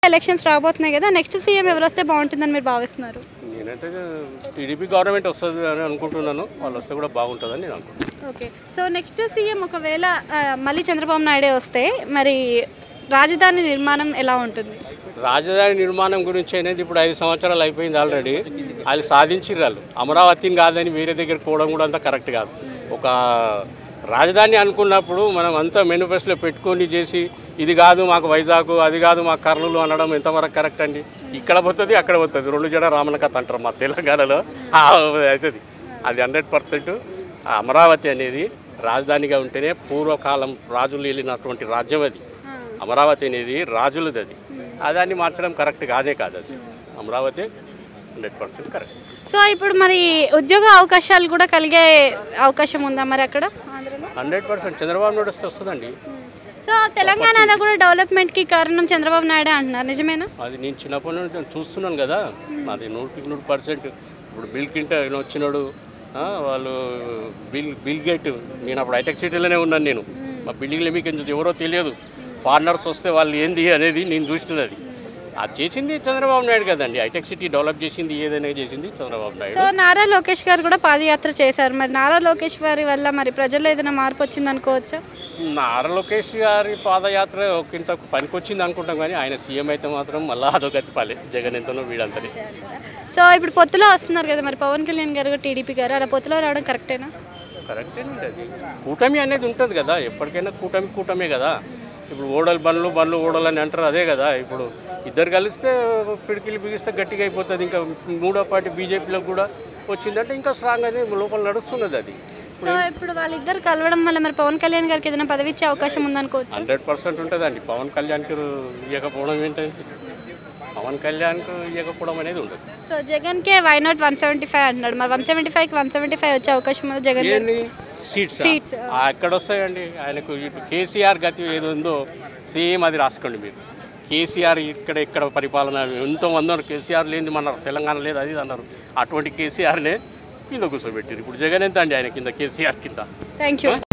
Elections రాబోతున్నాయి కదా next CM ఎవరు వస్తే బాగుంటుందని మీరు భావిస్తున్నారు నేనైతే టీడీపీ గవర్నమెంట్ వస్తుంది అని అనుకుంటున్నాను వాళ్ళు వస్తే కూడా బాగుంటుందని నేను అనుకుంటున్నాను ఓకే సో నెక్స్ట్ సీఎం ఒకవేళ ఆ, మళ్ళీ చంద్రబాబు నాయుడే వస్తే మరి రాజధాని నిర్మాణం ఎలా ఉంటుంది రాజధాని నిర్మాణం గురించి అనేది ఇప్పుడు ఐదు సంవత్సరాలు అయిపోయింది ఆల్రెడీ వాళ్ళు సాధించారు వాళ్ళు అమరావతిని కాదని వేరే దగ్గర పోవడం కూడా అంత కరెక్ట్ కాదు ఒక రాజధాని అనుకున్నప్పుడు మనం అంతా మేనిఫెస్టోలో పెట్టుకొని చేసి ఇది కాదు మాకు వైజాగ్ అది కాదు మాకు కర్నూలు అనడం ఎంతవరకు కరెక్ట్ అండి ఇక్కడ పోతుంది అక్కడ పోతుంది రెండు జడ రామన కథ అంటారు మా తెలంగాణలో ఆ, అవుతుంది అది హండ్రెడ్ పర్సెంట్ అమరావతి అనేది రాజధానిగా ఉంటేనే పూర్వకాలం రాజులు వెళ్ళినటువంటి రాజ్యం అది అమరావతి అనేది రాజులది అది అదాన్ని మార్చడం కరెక్ట్ కాదే కాదు అది Amaravati hundred percent correct so ఇప్పుడు మరి ఉద్యోగ అవకాశాలు కూడా కలిగే అవకాశం ఉందా మరి అక్కడ ఆంధ్రలో హండ్రెడ్ పర్సెంట్ చంద్రబాబు నాయుడు వస్తే వస్తుందండి సో తెలంగాణలో కూడా డెవలప్మెంట్కి కారణం చంద్రబాబు నాయుడే అంటున్నారు నిజమేనా అది నేను చిన్నప్పటి నుండి నేను చూస్తున్నాను కదా అది నూటికి నూరు పర్సెంట్ ఇప్పుడు బిల్ క్లింటన్ వచ్చినాడు ఆ, వాళ్ళు బిల్ బిల్ గేట్ నేను అప్పుడు హైటెక్ సిటీలోనే ఉన్నాను నేను మా బిల్డింగ్లో మీకు ఎందుకు ఎవరో తెలియదు ఫారినర్స్ వస్తే వాళ్ళు ఏంది అనేది నేను చూస్తున్నది అది చేసింది చంద్రబాబు నాయుడు కదండి హైటెక్ సిటీ డెవలప్ చేసింది ఏదైనా చేసింది చంద్రబాబు నాయుడు సో నారా లోకేష్ గారు కూడా పాదయాత్ర చేశారు మరి నారా లోకేష్ గారి వల్ల మరి ప్రజల్లో ఏదైనా మార్పు వచ్చింది అనుకోవచ్చా నారా లోకేష్ గారి పాదయాత్ర ఒకంత పనికొచ్చింది అనుకుంటాం కానీ ఆయన సీఎం అయితే మాత్రం మళ్ళీ అదో గతిపాలి జగన్ ఎంతనో వీడంతనే సో ఇప్పుడు పొత్తులో వస్తున్నారు కదా మరి పవన్ కళ్యాణ్ గారు టీడీపీ గారు అలా పొత్తులో రావడం కరెక్టేనా కరెక్టే ఉంటుంది కూటమి అనేది ఉంటుంది కదా ఎప్పటికైనా కూటమి కూటమే కదా ఇప్పుడు ఓడలు బండ్లు బండ్లు ఓడలు అని అంటారు అదే కదా ఇప్పుడు ఇద్దరు కలిస్తే పిడికిలు బిగిస్తే గట్టిగా అయిపోతుంది ఇంకా మూడో పార్టీ బీజేపీలోకి కూడా వచ్చిందంటే ఇంకా స్ట్రాంగ్ అనేది లోపల నడుస్తున్నది అది సో ఇప్పుడు వాళ్ళిద్దరు కలవడం వల్ల మరి పవన్ కళ్యాణ్ గారికి ఏదైనా పదవి ఇచ్చే అవకాశం ఉందనుకోవచ్చు హండ్రెడ్ పర్సెంట్ ఉంటుందండి పవన్ కళ్యాణ్కి ఇవ్వకపోవడం ఏంటంటే పవన్ కళ్యాణ్కి ఇవ్వకపోవడం అనేది ఉండదు సో జగన్కే why not one seventy five అంటున్నాడు మరి వన్ సెవెంటీ ఫైవ్కి వన్ సెవెంటీ ఫైవ్ వచ్చే అవకాశం ఉంది జగన్ గారికి. ఏంది సీట్స్ Seats, ఎక్కడ వస్తాయండి ఆయనకు ఇటు కేసీఆర్ గతి ఏది ఉందో సేమ్ అది రాసుకోండి మీరు కేసీఆర్ ఇక్కడ ఇక్కడ పరిపాలన ఎంతో మంది ఉన్నారు కేసీఆర్ లేని మన తెలంగాణ లేదు అది ఇది అన్నారు అటువంటి కేసీఆర్నే కింద కూర్చోబెట్టారు ఇప్పుడు జగన్ ఎంత అండి ఆయన కింద కేసీఆర్ కింద థ్యాంక్ యూ